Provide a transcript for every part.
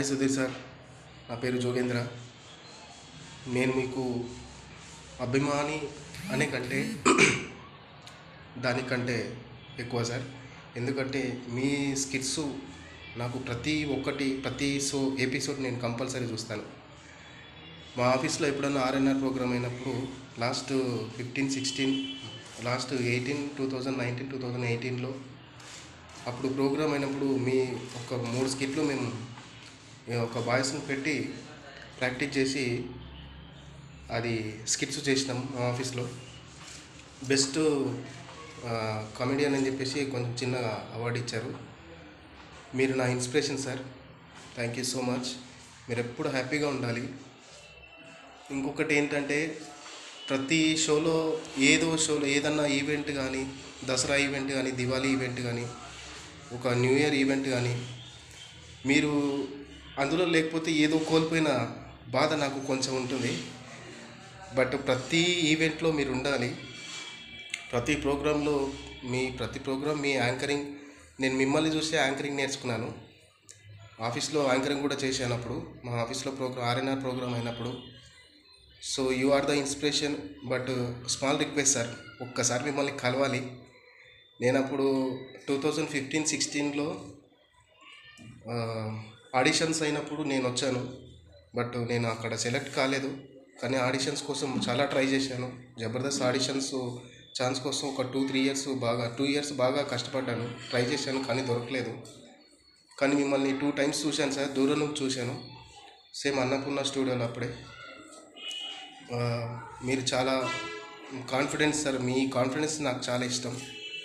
hi Sudheer sir నా పేరు జోగేంద్ర నేను మీకు అభిమాని అనే కంటే దానికంటే ఎక్కువ సార్ ఎందుకంటే మీ స్కిట్స్ నాకు ప్రతి ఒక్కటి ప్రతి సో ఎపిసోడ్ నేను కంపల్సరీ చూస్తాను మా ఆఫీస్లో ఎప్పుడన్నా ఆర్ఎన్ఆర్ ప్రోగ్రామ్ అయినప్పుడు last fifteen sixteen last eighteen two thousand nineteen two thousand ఎయిటీన్లో అప్పుడు ప్రోగ్రామ్ అయినప్పుడు మీ ఒక మూడు స్కిట్లు మేము మేము ఒక బాయ్స్ని పెట్టి ప్రాక్టీస్ చేసి అది స్కిట్స్ చేసినాం మా ఆఫీస్లో బెస్ట్ కామెడియన్ అని చెప్పేసి కొంచెం చిన్న అవార్డు ఇచ్చారు మీరు నా inspiration sir thank you so much మీరు ఎప్పుడు హ్యాపీగా ఉండాలి ఇంకొకటి ఏంటంటే ప్రతి షోలో ఏదో షోలో ఏదన్నా ఈవెంట్ కానీ దసరా ఈవెంట్ కానీ దివాళీ ఈవెంట్ కానీ ఒక న్యూ ఇయర్ ఈవెంట్ కానీ మీరు అందులో లేకపోతే ఏదో కోల్పోయిన బాధ నాకు కొంచెం ఉంటుంది బట్ ప్రతి ఈవెంట్లో మీరు ఉండాలి ప్రతి ప్రోగ్రాంలో మీ ప్రతి ప్రోగ్రామ్ మీ యాంకరింగ్ నేను మిమ్మల్ని చూసి యాంకరింగ్ నేర్చుకున్నాను ఆఫీస్లో యాంకరింగ్ కూడా చేశాను అప్పుడు మా ఆఫీస్లో ప్రోగ్రామ్ ఆర్ఎన్ఆర్ ప్రోగ్రామ్ అయినప్పుడు so you are the inspiration but small request sir ఒక్కసారి మిమ్మల్ని కలవాలి నేను అప్పుడు టూ థౌజండ్ ఫిఫ్టీన్ సిక్స్టీన్లో ఆడిషన్స్ అయినప్పుడు నేను వచ్చాను బట్ నేను అక్కడ సెలెక్ట్ కాలేదు కానీ ఆడిషన్స్ కోసం చాలా ట్రై చేశాను జబర్దస్త్ ఆడిషన్స్ ఛాన్స్ కోసం ఒక టూ త్రీ ఇయర్స్ బాగా టూ ఇయర్స్ బాగా కష్టపడ్డాను ట్రై చేశాను కానీ దొరకలేదు కానీ మిమ్మల్ని టూ టైమ్స్ చూశాను సార్ దూరం నుంచి చూశాను సేమ్ అన్నపూర్ణ స్టూడియోలో అప్పుడే ఆ, మీరు చాలా కాన్ఫిడెన్స్ సార్ మీ కాన్ఫిడెన్స్ నాకు చాలా ఇష్టం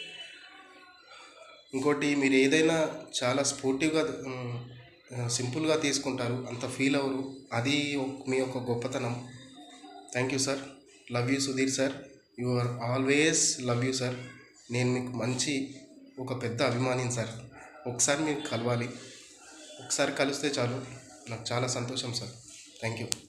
ఇంకోటి మీరు ఏదైనా చాలా స్పోర్టివ్గా సింపుల్గా తీసుకుంటారు అంత ఫీల్ అవ్వరు అది ఒక- మీ యొక్క గొప్పతనం thank you sir love you Sudheer sir you are always love you sir నేను మీకు మంచి ఒక పెద్ద అభిమానిని సార్ ఒకసారి మీరు కలవాలి ఒకసారి కలిస్తే చాలు నాకు చాలా సంతోషం సార్ థ్యాంక్ యూ